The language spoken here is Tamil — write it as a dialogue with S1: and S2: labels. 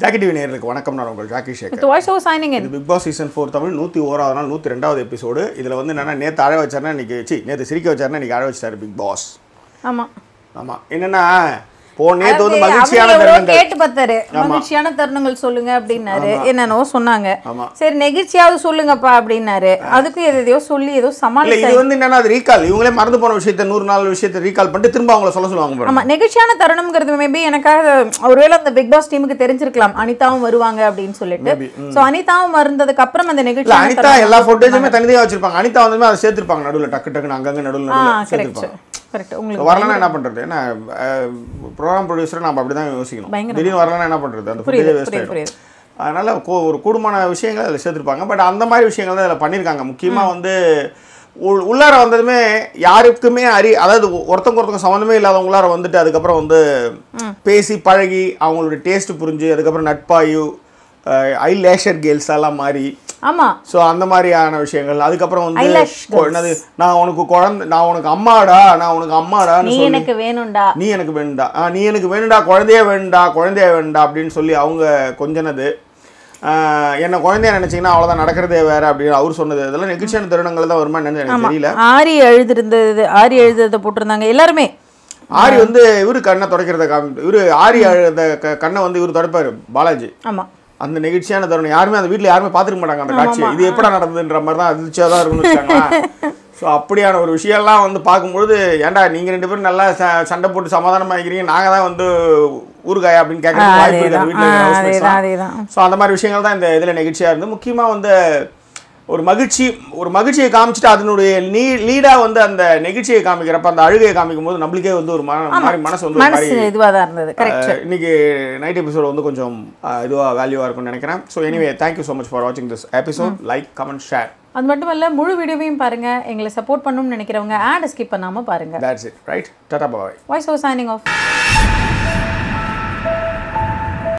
S1: ஜாக்கி டிவி நேயர்களுக்கு வணக்கம் நான் உங்கள் jockey Sekar
S2: with voice over signing in
S1: இது Bigg Boss season four Tamil நூற்றி ஓராவது நாள் நூற்றி ரெண்டாவது எபிசோடு இதில் வந்து என்னன்னா நேற்று அழ வச்சாருன்னா இன்னைக்கு சி நேற்று சிரிக்க வச்சாருன்னா இன்னைக்கு அழ வச்சிட்டாரு பிக் பாஸ்
S2: ஆமா
S1: ஆமாம் என்னன்னா போ நேற்று வந்து
S2: அதாவது
S1: மகிழ்ச்சியான
S2: அவங்க எவ்வளவோ
S1: தருணங்கள்
S2: கேட்டு பார்த்தாரு மகிழ்ச்சியான தருணங்கள் சொல்லுங்க அப்படின்னாரு என்னென்னவோ சொன்னாங்க
S1: ஆமா.
S2: சரி நெகிழ்ச்சியாவது சொல்லுங்கப்பா அப்படின்னாரு அதுக்கும் எது எதையோ சொல்லி ஏதோ
S1: இல்லை
S2: சமாளிச்சாரு
S1: இது வந்து என்னன்னா அது ரீகால் இவங்களே மறந்து போன விஷயத்தை நூறு நாள் விஷயத்தை ரீகால் பண்ணிட்டு திரும்ப அவங்கள சொல்ல சொல்லுவாங்க பாருங்க.
S2: ஆமா நெகிழ்ச்சியான தருணம்ங்கிறது மேபி எனக்காக ஒருவேளை அந்த பிக் பாஸ் டீமுக்கு தெரிஞ்சிருக்கலாம் அனிதாவும் வருவாங்க அப்படின்னு சொல்லிட்டு சோ அனிதாவும் வந்ததுக்கு அப்புறம் அந்த
S1: இல்ல
S2: நெகிழ்ச்சியான
S1: அனிதா
S2: தருணம்
S1: எல்லா ஃபோட்டேஜுமே தனியாக வச்சிருப்பாங்க அனிதா வந்து அதை சேர்த்திருப்பாங்க நடுவில் டக்கு டக்குன்னு அங்கங்க நடுவில்
S2: ஆ
S1: நடுவில்
S2: கரெக்ட்
S1: சேர்த்திருப்பாங்க
S2: கரெக்ட் உங்களுக்கு
S1: வரலன்னா என்ன பண்றது ஏன்னா ப்ரோக்ராம் ப்ரொடியூசரை நம்ம அப்படி தான் யோசிக்கணும்
S2: பயங்கரமா.
S1: திடீர்னு வரலன்னா என்ன பண்றது அந்த
S2: புரியுது
S1: ஃபுட்டேஜ் வேஸ்ட்
S2: புரியுது
S1: ஆயிடும்
S2: புரியுது
S1: அதனால கோ- ஒரு கூடுமான விஷயங்கள் அதில் சேர்த்துருப்பாங்க பட் அந்த மாதிரி விஷயங்கள் தான் இதில் பண்ணியிருக்காங்க முக்கியமாக வந்து உள்- உள்ளார வந்ததுமே யாருக்குமே அறி அதாவது ஒருத்தங்க ஒருத்தங்க சம்மந்தமே இல்லாதவங்க உள்ளார வந்துட்டு அதுக்கப்புறம் வந்து பேசி பழகி அவங்களோட டேஸ்ட் புரிஞ்சு அதுக்கப்புறம் நட்பாயு ஐ லேஷர் கேர்ள்ஸ் எல்லாம் மாறி
S2: ஆமா
S1: ஸோ அந்த மாதிரியான விஷயங்கள் அதுக்கப்புறம் வந்து
S2: Eyelash
S1: கொ- என்னது நான் உனக்கு குழந்தை நான் உனக்கு அம்மாடா நான் உனக்கு அம்மாடான்னு
S2: நீ
S1: சொல்லி
S2: எனக்கு வேணும்டா
S1: நீ எனக்கு வேணும்டா ஆ நீ எனக்கு வேணும்டா குழந்தைய வேணும்டா குழந்தைய வேணும்டா அப்படின்னு சொல்லி அவங்க கொஞ்சனது ஆஹ் என்ன குழந்தைய நினைச்சீங்கன்னா அவ்வளோதான் நடக்கிறதே வேற அப்படின்னு அவர் சொன்னது இதெல்லாம் நெகிழ்ச்சியான தருணங்கள் தான் வருமா என்னன்னு எனக்கு தெரியல
S2: ஆரி எழுதிருந்தது ஆரி எழுதுறத போட்டிருந்தாங்க எல்லாருமே
S1: ஆரி வந்து இவரு கண்ணை துடைக்கிறத காமி இவரு ஆரி அழுத க- கண்ணை வந்து இவர் துடைப்பாரு பாலாஜி
S2: ஆமா
S1: அந்த நெகிழ்ச்சியான தருணம் யாருமே அந்த வீட்டில் யாருமே பார்த்துருக்க மாட்டாங்க அந்த காட்சியை இது எப்படா நடந்ததுன்ற மாதிரி தான் அதிர்ச்சியாக தான் இருக்கும்னு வச்சுக்கோங்களேன் ஸோ அப்படியான ஒரு விஷயம்லாம் வந்து பார்க்கும்பொழுது ஏன்டா நீங்கள் ரெண்டு பேரும் நல்லா ச- சண்டை போட்டு சமாதானமாக இருக்கிறீங்க நாங்கள் தான் வந்து ஊறுகாயா அப்படின்னு கேட்கறதுக்கு வாய்ப்பு இருக்கு அந்த
S2: அதேதான் ஆ,
S1: வீட்டில்
S2: அதேதான் அதேதான்
S1: ஸோ அந்த மாதிரி விஷயங்கள் தான் இந்த இதில் நெகிழ்ச்சியாக இருந்து முக்கியமாக வந்து ஒரு மகிழ்ச்சி ஒரு மகிழ்ச்சியை காமிச்சிட்டு அதனுடைய நீ லீடாக வந்து அந்த நெகிழ்ச்சியை காமிக்கிறப்ப அந்த அழுகையை காமிக்கும் போது நம்மளுக்கே வந்து ஒரு மன மாதிரி மனசு வந்து ஒரு மாதிரி
S2: மனசு இதுவா தான் இருந்தது கரெக்ட்
S1: அஹ் இன்னைக்கு நைட் எபிசோட் வந்து கொஞ்சம் இதுவாக வேல்யூவாக இருக்கும்னு நினைக்கிறேன் so anyway thank you so much for வாட்சிங் this episode like comment share
S2: அது மட்டும் இல்ல முழு வீடியோவையும் பாருங்க எங்களை சப்போர்ட் பண்ணணும்னு நினைக்கிறவங்க ஆட் ஸ்கிப் பண்ணாம பாருங்க
S1: That's it, right? Tata bye.
S2: Voice over signing of